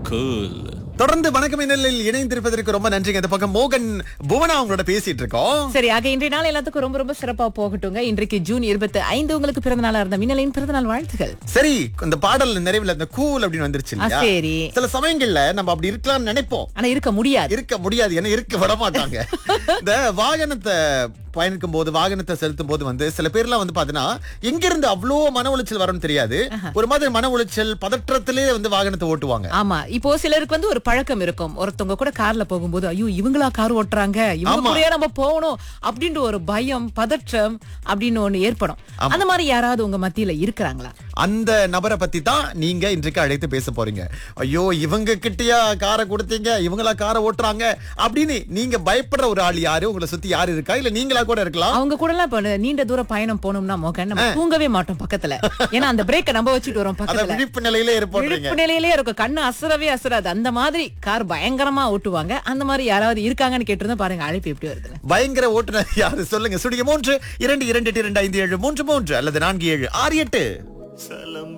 Cool தொடர்ந்து வணக்கம் இன்னலில் இணைந்திருப்பதற்கு ரொம்ப நன்றிங்க இந்த பக்கம் மோகன் புவனா அவங்களோட பேசிட்டு இருக்கோம் சரி ஆக இன்றைய நாள் எல்லாத்துக்கும் ரொம்ப ரொம்ப சிறப்பா போகட்டுங்க இன்றைக்கு ஜூன் இருபத்தி ஐந்து உங்களுக்கு பிறந்த நாளா இருந்த மின்னலின் பிறந்த நாள் வாழ்த்துகள் சரி இந்த பாடல் நிறைவுல இந்த கூல் அப்படின்னு வந்துருச்சு ஆ, இல்லையா சரி. சில சமயங்கள்ல நம்ம அப்படி இருக்கலாம்னு நினைப்போம் ஆனா இருக்க முடியாது இருக்க முடியாது ஏன்னா இருக்க விட மாட்டாங்க இந்த வாகனத்தை பயணிக்கும் போது வாகனத்தை செலுத்தும் போது வந்து சில பேர்லாம் வந்து பாத்தீங்கன்னா எங்க இருந்து அவ்வளோ மன உளைச்சல் வரும்னு தெரியாது ஒரு மாதிரி மன உளைச்சல் பதற்றத்திலே வந்து வாகனத்தை ஓட்டுவாங்க ஆமா இப்போ சிலருக்கு வந்து ஒரு பழக்கம் இருக்கும் ஒருத்தவங்க கூட கார்ல போகும்போது ஐயோ இவங்களா கார் ஓட்டுறாங்க இவங்க ஆமா. கூடயே நம்ம போகணும் அப்படின்ற ஒரு பயம் பதற்றம் அப்படின்னு ஒண்ணு ஏற்படும் அந்த மாதிரி யாராவது உங்க மத்தியில இருக்கிறாங்களா அந்த நபரை பத்தி தான் நீங்க இன்றைக்கு அழைத்து பேச போறீங்க ஐயோ இவங்க கிட்டயா காரை கொடுத்தீங்க இவங்களா காரை ஓட்டுறாங்க அப்படின்னு நீங்க பயப்படுற ஒரு ஆள் யாரு உங்களை சுத்தி யாரு இருக்கா இல்ல நீங்களா கூட இருக்கலாம் அவங்க கூட எல்லாம் இப்ப நீண்ட தூர பயணம் போனோம்னா மோகன் நம்ம தூங்கவே மாட்டோம் பக்கத்துல ஏன்னா அந்த பிரேக்கை நம்ம வச்சுட்டு வரோம் அத பக்கத்துல விழிப்பு நிலையிலே இருப்போம் விழிப்பு நிலையிலே இருக்கும் கண்ணு அசரவே அசராது அந்த மாதிரி கார் பயங்கரமா ஓட்டுவாங்க அந்த மாதிரி யாராவது இருக்காங்கன்னு கேட்டிருந்தா பாருங்க அழைப்பு எப்படி வருதுன்னு பயங்கர ஓட்டுநர் யாரு சொல்லுங்க சுடிய மூன்று இரண்டு இரண்டு எட்டு இரண்டு ஐந்து ஏழு மூன்று மூன்று அல்லது நான்கு ஏழு ஆறு எட்டு சலம்